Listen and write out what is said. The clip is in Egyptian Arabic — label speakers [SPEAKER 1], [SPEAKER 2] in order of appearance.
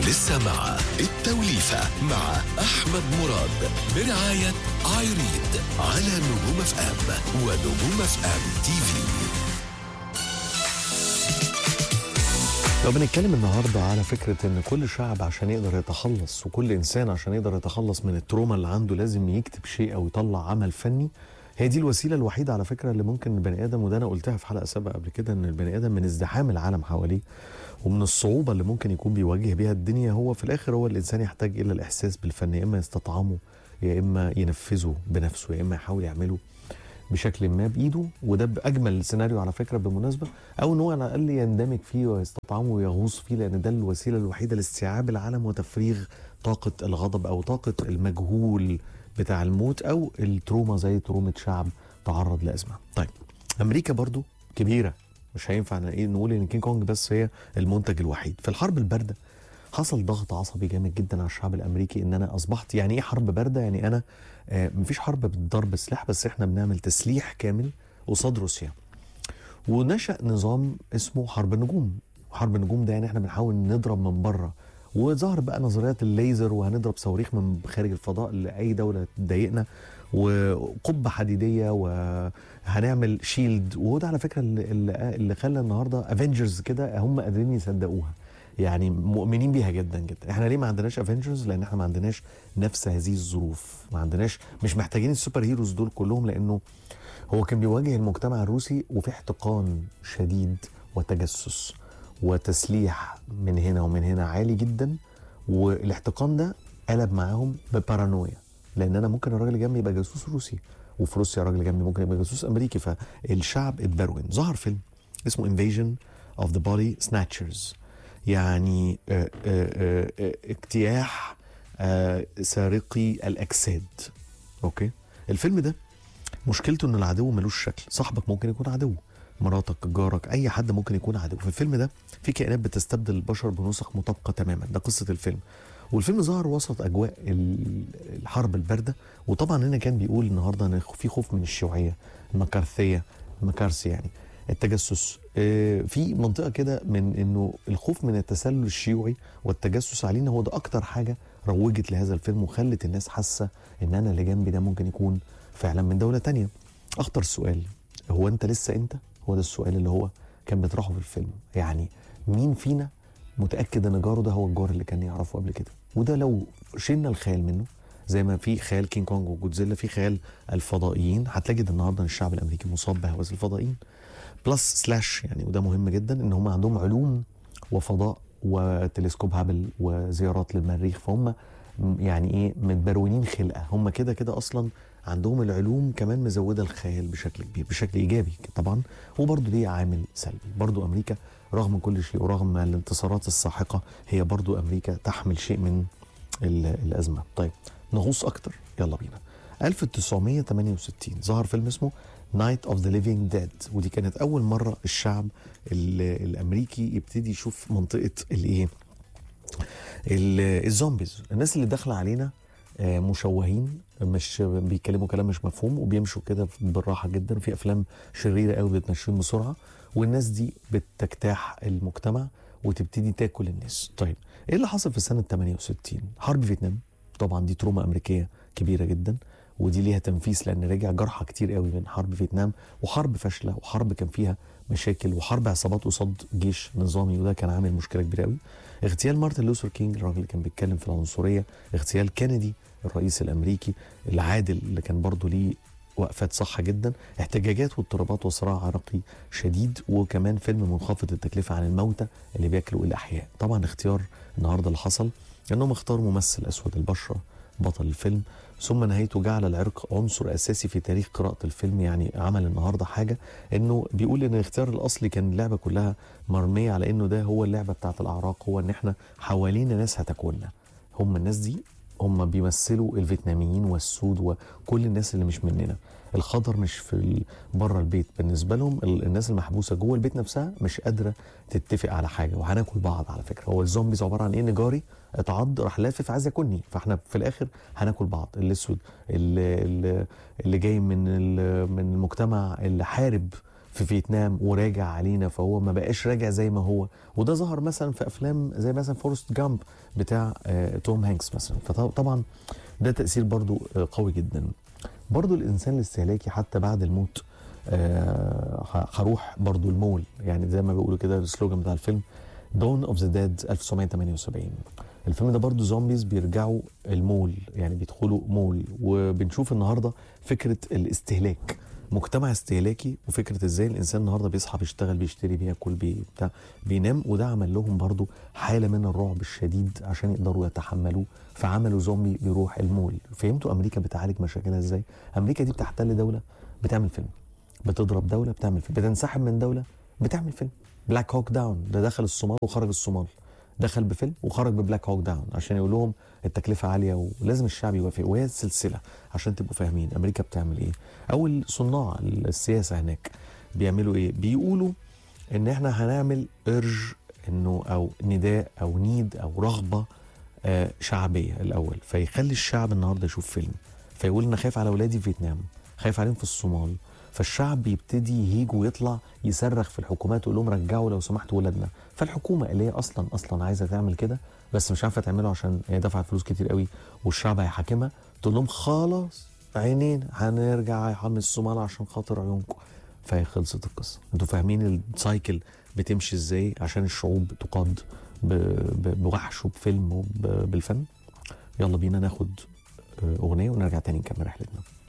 [SPEAKER 1] لسه مع التوليفة مع أحمد مراد برعاية عايريد على نجوم اف ام ونجوم اف ام تي في
[SPEAKER 2] لو بنتكلم النهارده على فكره ان كل شعب عشان يقدر يتخلص وكل انسان عشان يقدر يتخلص من التروما اللي عنده لازم يكتب شيء او يطلع عمل فني هي دي الوسيله الوحيده على فكره اللي ممكن البني ادم وده انا قلتها في حلقه سابقه قبل كده ان البني ادم من ازدحام العالم حواليه ومن الصعوبه اللي ممكن يكون بيواجه بيها الدنيا هو في الاخر هو الانسان يحتاج الى الاحساس بالفن يا اما يستطعمه يا اما ينفذه بنفسه يا اما يحاول يعمله بشكل ما بايده وده باجمل سيناريو على فكره بالمناسبه او ان هو على الاقل يندمج فيه ويستطعمه ويغوص فيه لان ده الوسيله الوحيده لاستيعاب العالم وتفريغ طاقه الغضب او طاقه المجهول بتاع الموت او التروما زي ترومه شعب تعرض لازمه. طيب امريكا برضو كبيره مش هينفع ايه نقول ان كينج كونج بس هي المنتج الوحيد في الحرب البارده حصل ضغط عصبي جامد جدا على الشعب الامريكي ان انا اصبحت يعني ايه حرب بارده يعني انا آه مفيش حرب بالضرب سلاح بس احنا بنعمل تسليح كامل قصاد روسيا ونشا نظام اسمه حرب النجوم حرب النجوم ده يعني احنا بنحاول نضرب من بره وظهر بقى نظريات الليزر وهنضرب صواريخ من خارج الفضاء لاي دوله تضايقنا وقبه حديديه وهنعمل شيلد وهو ده على فكره اللي, اللي خلى النهارده افنجرز كده هم قادرين يصدقوها يعني مؤمنين بيها جدا جدا احنا ليه ما عندناش افنجرز لان احنا ما عندناش نفس هذه الظروف ما عندناش مش محتاجين السوبر هيروز دول كلهم لانه هو كان بيواجه المجتمع الروسي وفي احتقان شديد وتجسس وتسليح من هنا ومن هنا عالي جدا والاحتقان ده قلب معاهم ببارانويا لان انا ممكن الراجل اللي جنبي يبقى جاسوس روسي وفي روسيا الراجل اللي جنبي ممكن يبقى جاسوس امريكي فالشعب اتبرون ظهر فيلم اسمه انفيجن اوف ذا بودي سناتشرز يعني اه اه اه اجتياح سارقي الاجساد اوكي الفيلم ده مشكلته ان العدو ملوش شكل صاحبك ممكن يكون عدو مراتك جارك اي حد ممكن يكون عدو في الفيلم ده في كائنات بتستبدل البشر بنسخ مطابقه تماما ده قصه الفيلم والفيلم ظهر وسط اجواء الحرب البارده وطبعا هنا كان بيقول النهارده ان في خوف من الشيوعيه المكارثيه المكارثي يعني التجسس في منطقه كده من انه الخوف من التسلل الشيوعي والتجسس علينا هو ده اكتر حاجه روجت لهذا الفيلم وخلت الناس حاسه ان انا اللي جنبي ده ممكن يكون فعلا من دوله تانية اخطر سؤال هو انت لسه انت هو ده السؤال اللي هو كان بيطرحه في الفيلم يعني مين فينا متاكد ان جاره ده هو الجار اللي كان يعرفه قبل كده وده لو شلنا الخيال منه زي ما في خيال كينج كونج وجودزيلا في خيال الفضائيين هتجد النهارده ان الشعب الامريكي مصاب بهوس الفضائيين بلس سلاش يعني وده مهم جدا ان هم عندهم علوم وفضاء وتلسكوب هابل وزيارات للمريخ فهم يعني ايه متبرونين خلقه هم كده كده اصلا عندهم العلوم كمان مزوده الخيال بشكل كبير بشكل ايجابي طبعا وبرضه ليه عامل سلبي برضه امريكا رغم كل شيء ورغم الانتصارات الساحقه هي برضه امريكا تحمل شيء من الازمه طيب نغوص اكتر يلا بينا 1968 ظهر فيلم اسمه نايت اوف ذا ليفينج ديد ودي كانت اول مره الشعب الامريكي يبتدي يشوف منطقه الايه الزومبيز الناس اللي داخله علينا مشوهين مش بيتكلموا كلام مش مفهوم وبيمشوا كده بالراحه جدا في افلام شريره قوي بتمشيهم بسرعه والناس دي بتجتاح المجتمع وتبتدي تاكل الناس طيب ايه اللي حصل في سنه 68 حرب فيتنام طبعا دي تروما امريكيه كبيره جدا ودي ليها تنفيس لان رجع جرحى كتير قوي من حرب فيتنام وحرب فاشله وحرب كان فيها مشاكل وحرب عصابات قصاد جيش نظامي وده كان عامل مشكله كبيره قوي اغتيال مارتن لوثر كينج الراجل اللي كان بيتكلم في العنصريه اغتيال كينيدي الرئيس الامريكي العادل اللي كان برضه ليه وقفات صح جدا احتجاجات واضطرابات وصراع عرقي شديد وكمان فيلم منخفض التكلفه عن الموتى اللي بياكلوا الاحياء طبعا اختيار النهارده اللي حصل انهم اختاروا ممثل اسود البشره بطل الفيلم ثم نهايته جعل العرق عنصر اساسي في تاريخ قراءه الفيلم يعني عمل النهارده حاجه انه بيقول ان الاختيار الاصلي كان اللعبه كلها مرميه على انه ده هو اللعبه بتاعت الاعراق هو ان احنا حوالينا ناس هتاكلنا هم الناس دي هم بيمثلوا الفيتناميين والسود وكل الناس اللي مش مننا الخطر مش في بره البيت بالنسبه لهم الناس المحبوسه جوه البيت نفسها مش قادره تتفق على حاجه وهناكل بعض على فكره هو الزومبيز عباره عن ايه ان جاري اتعض راح لافف عايز ياكلني فاحنا في الاخر هناكل بعض الاسود اللي, اللي جاي من من المجتمع اللي حارب في فيتنام وراجع علينا فهو ما بقاش راجع زي ما هو وده ظهر مثلا في افلام زي مثلا فورست جامب بتاع آه، توم هانكس مثلا فطبعا ده تاثير برضو آه، قوي جدا برضو الانسان الاستهلاكي حتى بعد الموت آه، ه- هروح برضو المول يعني زي ما بيقولوا كده السلوجان بتاع الفيلم دون اوف ذا ديد 1978 الفيلم ده برضو زومبيز بيرجعوا المول يعني بيدخلوا مول وبنشوف النهارده فكره الاستهلاك مجتمع استهلاكي وفكره ازاي الانسان النهارده بيصحى بيشتغل بيشتري بياكل بي بتاع بينام وده عمل لهم برضو حاله من الرعب الشديد عشان يقدروا يتحملوه فعملوا زومبي بيروح المول فهمتوا امريكا بتعالج مشاكلها ازاي امريكا دي بتحتل دوله بتعمل فيلم بتضرب دوله بتعمل فيلم بتنسحب من دوله بتعمل فيلم بلاك هوك داون ده دخل الصومال وخرج الصومال دخل بفيلم وخرج ببلاك هوك داون عشان يقول لهم التكلفه عاليه ولازم الشعب يوافق وهي السلسله عشان تبقوا فاهمين امريكا بتعمل ايه اول صناع السياسه هناك بيعملوا ايه بيقولوا ان احنا هنعمل ارج انه او نداء او نيد او رغبه آه، شعبيه الاول فيخلي الشعب النهارده يشوف فيلم فيقول انا خايف على اولادي في فيتنام خايف عليهم في الصومال فالشعب يبتدي يهيج ويطلع يصرخ في الحكومات ويقول لهم رجعوا لو سمحتوا ولادنا فالحكومه اللي هي اصلا اصلا عايزه تعمل كده بس مش عارفه تعمله عشان هي دفعت فلوس كتير قوي والشعب هيحاكمها تقول لهم خلاص عينين هنرجع يا عم الصومال عشان خاطر عيونكم فهي خلصت القصه انتوا فاهمين السايكل بتمشي ازاي عشان الشعوب تقاد ب- ب- بوحش وبفيلم وبالفن يلا بينا ناخد آه، اغنيه ونرجع تاني نكمل رحلتنا